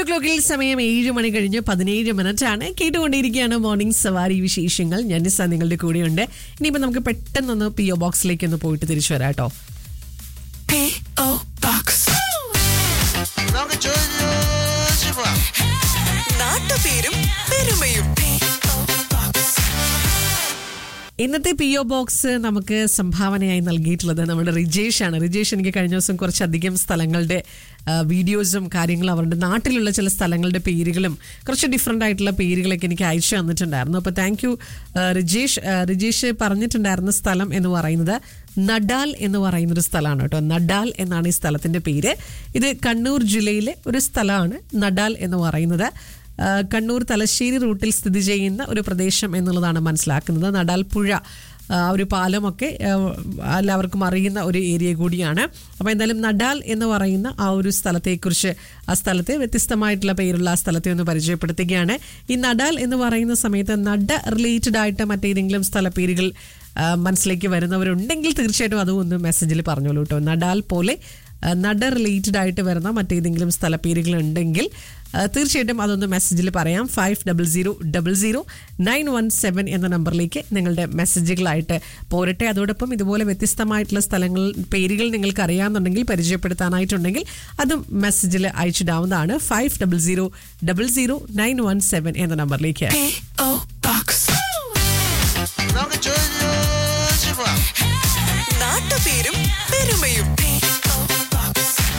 Studio ക്ലോക്കിൽ സമയം ഏഴ് മണി കഴിഞ്ഞ് പതിനേഴ് മിനിറ്റ് ആണ് കേട്ടുകൊണ്ടിരിക്കുകയാണ് മോർണിംഗ് സവാരി വിശേഷങ്ങൾ ഞാൻ നിസ്സ നിങ്ങളുടെ കൂടെയുണ്ട് ഇനിയിപ്പോൾ നമുക്ക് പെട്ടെന്നൊന്ന് പി ഒ ബോക്സിലേക്ക് ഒന്ന് പോയിട്ട് തിരിച്ചു വരാം കേട്ടോ P.O. Box. നമുക്ക് ചോദിച്ചു പോവാം നാട്ടുപേരും പെരുമയും P.O. Box. ഇന്നത്തെ പി ഒ ബോക്സ് നമുക്ക് സംഭാവനയായി നൽകിയിട്ടുള്ളത് നമ്മുടെ റിജേഷ് ആണ് റിജേഷ് എനിക്ക് കഴിഞ്ഞ ദിവസം കുറച്ചധികം സ്ഥലങ്ങളുടെ ആ, വീഡിയോസും കാര്യങ്ങളും അവരുടെ നാട്ടിലുള്ള ചില സ്ഥലങ്ങളുടെ പേരുകളും കുറച്ച് ഡിഫറെൻ്റ് ആയിട്ടുള്ള പേരുകളൊക്കെ എനിക്ക് അയച്ചു തന്നിട്ടുണ്ടായിരുന്നു അപ്പോൾ താങ്ക് യു റിജേഷ് ആ, റിജേഷ് പറഞ്ഞിട്ടുണ്ടായിരുന്ന സ്ഥലം എന്ന് പറയുന്നത് നഡാൽ എന്ന് പറയുന്നൊരു സ്ഥലമാണ് കേട്ടോ നഡാൽ എന്നാണ് ഈ സ്ഥലത്തിൻ്റെ പേര് ഇത് കണ്ണൂർ ജില്ലയിലെ ഒരു സ്ഥലമാണ് നഡാൽ എന്ന് പറയുന്നത് ആ, കണ്ണൂർ തലശ്ശേരി റൂട്ടിൽ സ്ഥിതി ചെയ്യുന്ന ഒരു പ്രദേശം എന്നുള്ളതാണ് മനസ്സിലാക്കുന്നത് നടാൽ പുഴ ആ, ഒരു പാലമൊക്കെ ആ, എല്ലാവർക്കും അറിയുന്ന ഒരു ഏരിയ കൂടിയാണ് അപ്പോൾ എന്തായാലും നഡാൽ എന്ന് പറയുന്ന ആ ഒരു സ്ഥലത്തെക്കുറിച്ച് ആ സ്ഥലത്തെ വ്യത്യസ്തമായിട്ടുള്ള പേരുള്ള ആ സ്ഥലത്തെ ഒന്ന് പരിചയപ്പെടുത്തുകയാണ് ഈ നഡാൽ എന്ന് പറയുന്ന സമയത്ത് നട റിലേറ്റഡ് ആയിട്ട് മറ്റേതെങ്കിലും സ്ഥലപ്പേരുകൾ ആ, മനസ്സിലേക്ക് വരുന്നവരുണ്ടെങ്കിൽ തീർച്ചയായിട്ടും അതും ഒന്ന് മെസ്സേജിൽ പറഞ്ഞോളൂ കേട്ടോ നഡാൽ പോലെ ആ, നട റിലേറ്റഡ് ആയിട്ട് വരുന്ന മറ്റേതെങ്കിലും സ്ഥലപ്പേരുകൾ ഉണ്ടെങ്കിൽ ആ, തീർച്ചയായിട്ടും അതൊന്ന് മെസ്സേജിൽ പറയാം five double zero double zero nine one seven എന്ന നമ്പറിലേക്ക് നിങ്ങളുടെ മെസ്സേജുകളായിട്ട് പോരട്ടെ അതോടൊപ്പം ഇതുപോലെ വ്യത്യസ്തമായിട്ടുള്ള സ്ഥലങ്ങൾ പേരുകൾ നിങ്ങൾക്ക് അറിയാമെന്നുണ്ടെങ്കിൽ പരിചയപ്പെടുത്താനായിട്ടുണ്ടെങ്കിൽ അതും മെസ്സേജിൽ അയച്ചിടാവുന്നതാണ് five double zero double zero nine one seven എന്ന നമ്പറിലേക്ക് P.O. Box. നമുക്ക് ചോദിച്ചു പോവാം നാട്ടുപേരും പെരുമയും P.O. Box.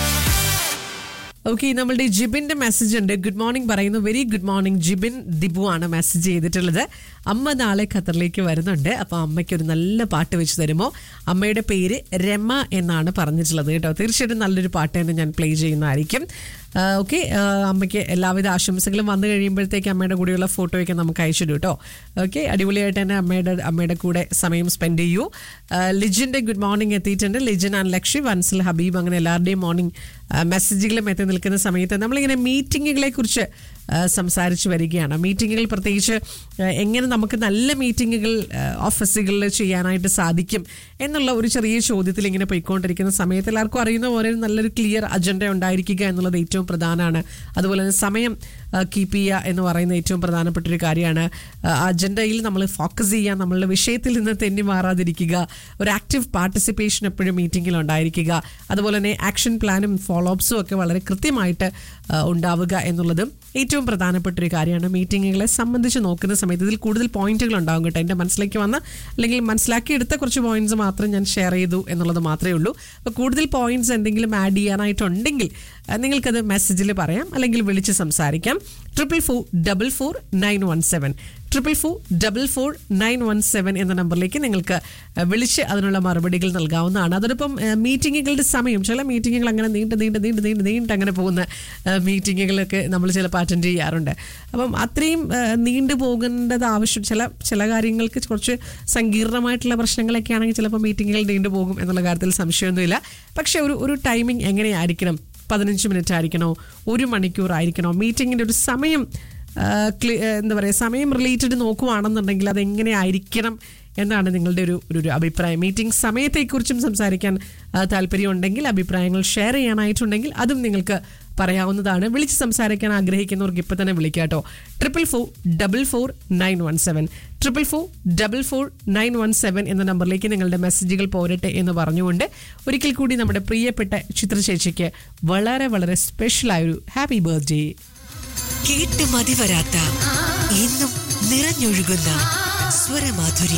ഓക്കെ നമ്മളുടെ ജിബിന്റെ മെസ്സേജ് ഉണ്ട് ഗുഡ് മോർണിംഗ് പറയുന്നു very good morning Jibin Dibu ആണ് മെസ്സേജ് ചെയ്തിട്ടുള്ളത് അമ്മ നാളെ ഖത്തറിലേക്ക് വരുന്നുണ്ട് അപ്പോൾ അമ്മയ്ക്ക് ഒരു നല്ല പാട്ട് വെച്ച് തരുമോ അമ്മയുടെ പേര് രമ എന്നാണ് പറഞ്ഞിട്ടുള്ളത് കേട്ടോ തീർച്ചയായിട്ടും നല്ലൊരു പാട്ട് തന്നെ ഞാൻ പ്ലേ ചെയ്യുന്നതായിരിക്കും ഓക്കെ അമ്മയ്ക്ക് എല്ലാവിധ ആശംസകളും വന്നു കഴിയുമ്പോഴത്തേക്ക് അമ്മയുടെ കൂടെയുള്ള ഫോട്ടോയൊക്കെ നമുക്ക് അയച്ചിടും കേട്ടോ ഓക്കെ അടിപൊളിയായിട്ട് തന്നെ അമ്മയുടെ അമ്മയുടെ കൂടെ സമയം സ്പെൻഡ് ചെയ്യൂ ആ, ലിജിന്റെ ഗുഡ് മോർണിംഗ് എത്തിയിട്ടുണ്ട് ലിജൻ ആൻഡ് ലക്ഷി വൻസിൽ ഹബീബ് അങ്ങനെ എല്ലാവരുടെയും മോർണിംഗ് മെസ്സേജുകളും എത്തി നിൽക്കുന്ന സമയത്ത് നമ്മളിങ്ങനെ മീറ്റിങ്ങുകളെ കുറിച്ച് ആ, സംസാരിച്ചു വരികയാണ് മീറ്റിങ്ങുകൾ പ്രത്യേകിച്ച് ആ, എങ്ങനെ നമുക്ക് നല്ല മീറ്റിങ്ങുകൾ ഓഫീസുകളിൽ ചെയ്യാനായിട്ട് സാധിക്കും എന്നുള്ള ഒരു ചെറിയ ചോദ്യത്തിൽ ഇങ്ങനെ പോയിക്കൊണ്ടിരിക്കുന്ന സമയത്ത് എല്ലാവർക്കും അറിയുന്ന പോലെ ഒരു നല്ലൊരു ക്ലിയർ അജണ്ട ഉണ്ടായിരിക്കുക എന്നുള്ളത് ഏറ്റവും പ്രധാനമാണ് അതുപോലെ തന്നെ സമയം കീപ്പ് ചെയ്യുക എന്ന് പറയുന്ന ഏറ്റവും പ്രധാനപ്പെട്ട ഒരു കാര്യമാണ് അജണ്ടയിൽ നമ്മൾ ഫോക്കസ് ചെയ്യുക നമ്മളുടെ വിഷയത്തിൽ നിന്ന് തെന്നി മാറാതിരിക്കുക ഒരു ആക്റ്റീവ് പാർട്ടിസിപ്പേഷൻ എപ്പോഴും മീറ്റിങ്ങിൽ ഉണ്ടായിരിക്കുക അതുപോലെ തന്നെ ആക്ഷൻ പ്ലാനും ഫോളോ അപ്സും ഒക്കെ വളരെ കൃത്യമായിട്ട് ആ, ഉണ്ടാവുക എന്നുള്ളതും ഏറ്റവും പ്രധാനപ്പെട്ട ഒരു കാര്യമാണ് മീറ്റിങ്ങുകളെ സംബന്ധിച്ച് നോക്കുന്ന സമയത്ത് ഇതിൽ കൂടുതൽ പോയിന്റുകൾ ഉണ്ടാവും കേട്ടോ എൻ്റെ മനസ്സിലേക്ക് വന്ന അല്ലെങ്കിൽ മനസ്സിലാക്കിയെടുത്ത കുറച്ച് പോയിന്റ്സ് മാത്രം ഞാൻ ഷെയർ ചെയ്തു എന്നുള്ളത് മാത്രമേ ഉള്ളൂ അപ്പോൾ കൂടുതൽ പോയിന്റ്സ് എന്തെങ്കിലും ആഡ് ചെയ്യാനായിട്ടുണ്ടെങ്കിൽ ആ, നിങ്ങൾക്കത് മെസ്സേജിൽ പറയാം അല്ലെങ്കിൽ വിളിച്ച് സംസാരിക്കാം triple four double four nine one seven triple four double four nine one seven എന്ന നമ്പറിലേക്ക് നിങ്ങൾക്ക് ആ, വിളിച്ച് അതിനുള്ള മറുപടികൾ നൽകാവുന്നതാണ് അതോടൊപ്പം ആ, മീറ്റിങ്ങുകളുടെ സമയം ചില മീറ്റിങ്ങുകൾ അങ്ങനെ നീണ്ട് നീണ്ട് നീണ്ട് നീണ്ട് നീണ്ട് അങ്ങനെ പോകുന്ന ആ, മീറ്റിങ്ങുകളൊക്കെ നമ്മൾ ചിലപ്പോൾ അറ്റൻഡ് ചെയ്യാറുണ്ട് അപ്പം അത്രയും ആ, നീണ്ടു പോകേണ്ടത് ആവശ്യം ചില ചില കാര്യങ്ങൾക്ക് കുറച്ച് സങ്കീർണമായിട്ടുള്ള പ്രശ്നങ്ങളൊക്കെ ആണെങ്കിൽ ചിലപ്പോൾ മീറ്റിങ്ങുകൾ നീണ്ടു പോകും എന്നുള്ള കാര്യത്തിൽ സംശയമൊന്നുമില്ല പക്ഷേ ഒരു ഒരു ടൈമിംഗ് എങ്ങനെയായിരിക്കണം പതിനഞ്ച് മിനിറ്റ് ആയിരിക്കണോ ഒരു മണിക്കൂർ ആയിരിക്കണോ മീറ്റിങ്ങിൻ്റെ ഒരു സമയം ആ, ക്ലി- ആ, എന്താ പറയുക സമയം റിലേറ്റഡ് നോക്കുവാണെന്നുണ്ടെങ്കിൽ അത് എങ്ങനെ ആയിരിക്കണം എന്നാണ് നിങ്ങളുടെ ഒരു ഒരു ഒരു അഭിപ്രായം മീറ്റിംഗ് സമയത്തെക്കുറിച്ചും സംസാരിക്കാൻ ആ, താല്പര്യമുണ്ടെങ്കിൽ അഭിപ്രായങ്ങൾ ഷെയർ ചെയ്യാനായിട്ടുണ്ടെങ്കിൽ അതും നിങ്ങൾക്ക് പറയാവുന്നതാണ് വിളിച്ച് സംസാരിക്കാൻ ആഗ്രഹിക്കുന്നവർക്ക് ഇപ്പം തന്നെ വിളിക്കാട്ടോ triple four double four nine one seven triple four double four nine one seven എന്ന നമ്പറിലേക്ക് നിങ്ങളുടെ മെസ്സേജുകൾ പോരട്ടെ എന്ന് പറഞ്ഞുകൊണ്ട് ഒരിക്കൽ കൂടി നമ്മുടെ പ്രിയപ്പെട്ട ചിത്രചേച്ചിക്ക് വളരെ വളരെ സ്പെഷ്യലായൊരു ഹാപ്പി ബർത്ത്ഡേ കേട്ട് മതിവരാത്ത എന്നും നിറഞ്ഞൊഴുകുന്ന സ്വരമാധുരി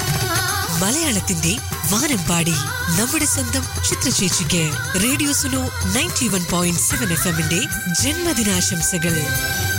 മലയാളത്തിന്റെ വാനമ്പാടി നമ്മുടെ സ്വന്തം ചിത്രചേച്ചിക്ക് radio Suno ninety one point seven F എമ്മിന്റെ ജന്മദിനാശംസകൾ